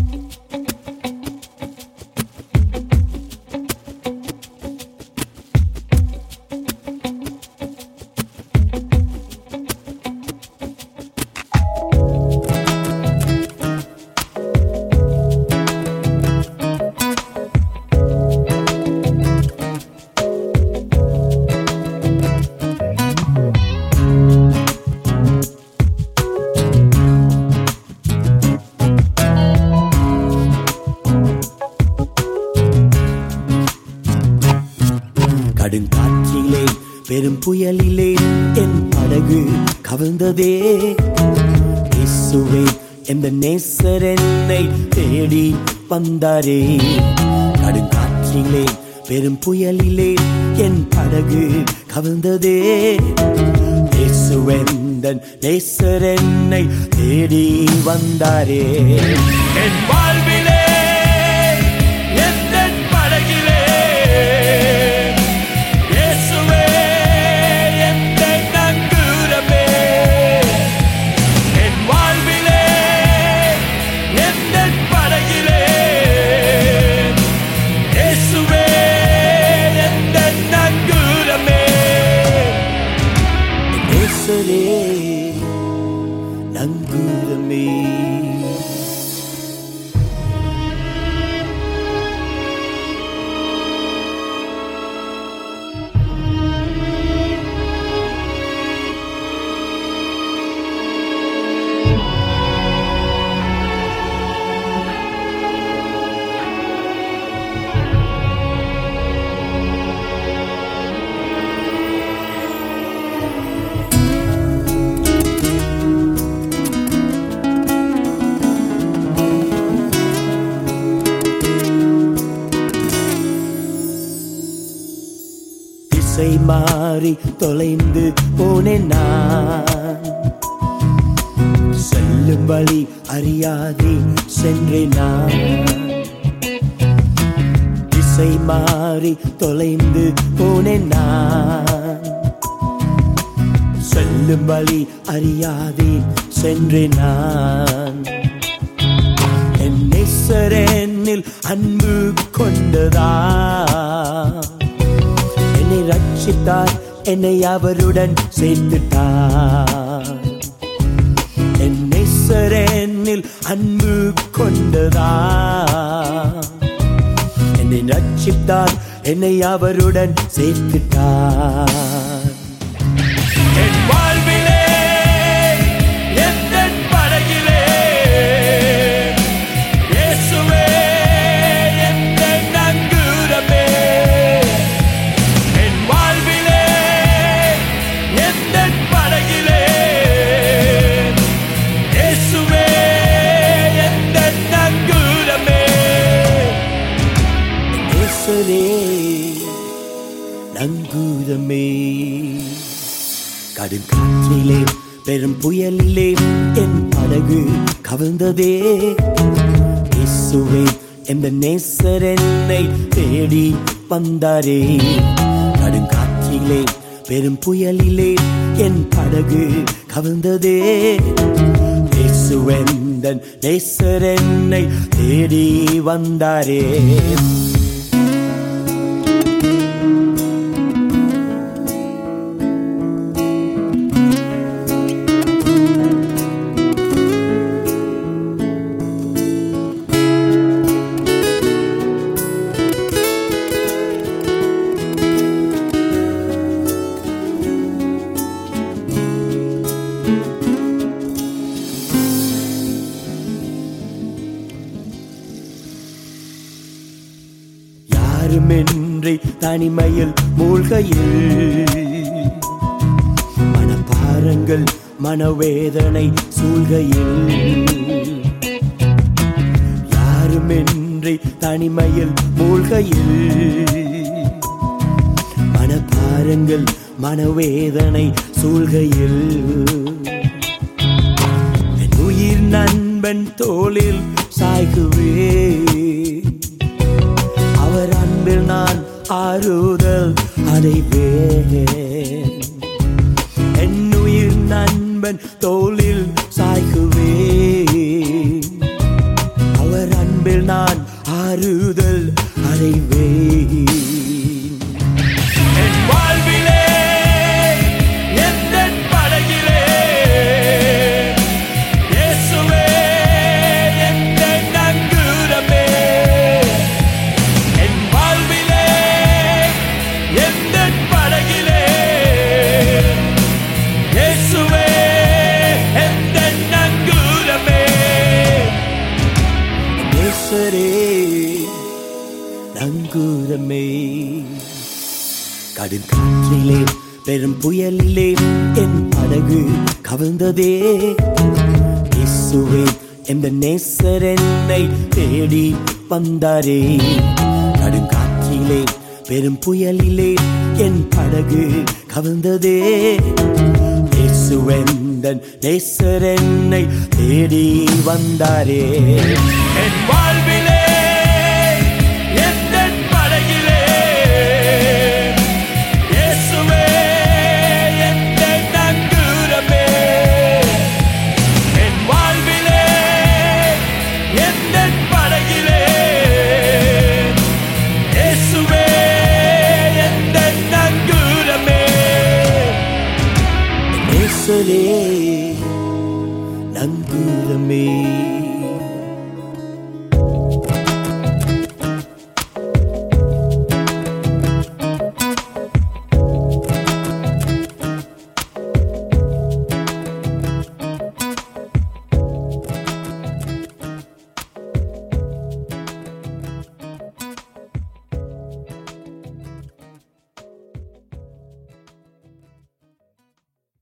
கடுங்காற்றிலே பெரும் புயலிலே என் படகு கவிழ்ந்ததே இயேசுவே எந்த நேசர் என்னை தேடி வந்தாரே கடுங்காற்றிலே பெரும் புயலிலே என் படகு கவிழ்ந்ததே இயேசுவெந்தன் நேசர் என்னை தேடி வந்தாரே என் வாழ்விலே எந்தன் படகிலே இயேசுவே எந்தன் நங்கூரமே என் வாழ்விலே எந்தன் படகிலே இயேசுவே எந்தன் நங்கூரமே நேசரே நங்கூரமே திசை மாறி தொலைந்து போனேன் நான் செல்லும் வழி அறியாதே சென்றேன் நான் திசை மாறி தொலைந்து போனேன் நான் செல்லும் வழி அறியாதே சென்றேன் நான் என் நேசரனில் அன்பு கொண்டதா என்னை ரட்சித்தார் என்னை அவருடன் சேர்த்துட்டார் என் நேசரனில் அன்பு கொண்டதா என்னை ரட்சித்தார் என்னை அவருடன் சேர்த்துட்டார் என் வாழ்விலே எந்தன் படகிலே இயேசுவே எந்தன் நங்கூரமே என் வாழ்விலே எந்தன் படகிலே இயேசுவே எந்தன் நங்கூரமே நேசரே நங்கூரமே கடும் காற்றிலே பெரும் புயலிலே என் படகு கவிழ்ந்ததே இயேசுவே எந்த நேசர் என்னை தேடி வந்தாரே கடும் காற்றிலே பெரும் புயலிலே என் படகு கவிழ்ந்ததே இயேசுவெந்தன் நேசர் என்னை தேடி வந்தாரே யாருமின்றி தனிமையில் மூழ்கையில் மனப்பாரங்கள் மனவேதனை சூழ்கையில் யாருமின்றி தனிமையில் மூழ்கையில் மனப்பாரங்கள் மனவேதனை சூழ்கையில் என் உயிர் நண்பன் தோளில் சாய்குவே அவர் அன்பில் நான் ஆறுதல் அடைவேன் என் உயிர் நண்பன் தோளில் சாய்குவே அவர் அன்பில் நான் ஆறுதல் அடைவேன் என் வாழ்விலே எந்தன் படகிலே இயேசுவே எந்தன் நங்கூரமே என் வாழ்விலே எந்தன் படகிலே இயேசுவே எந்தன் நங்கூரமே நேசரே நங்கூரமே கடும் காற்றிலே பெரும் புயலிலே என் படகு கவிழ்ந்ததே இயேசுவே எந்த நேசர் என்னை தேடி வந்தாரே கடும் காற்றிலே பெரும் புயலிலே என் படகு கவிழ்ந்ததே இயேசுவெந்தன் நேசர் என்னை தேடி வந்தாரே என் வாழ்விலே எந்தன் படகிலே இயேசுவே எந்தன் நங்கூரமே என் வாழ்விலே எந்தன் படகிலே இயேசுவே எந்தன் நங்கூரமே நேசரே நங்கூரமே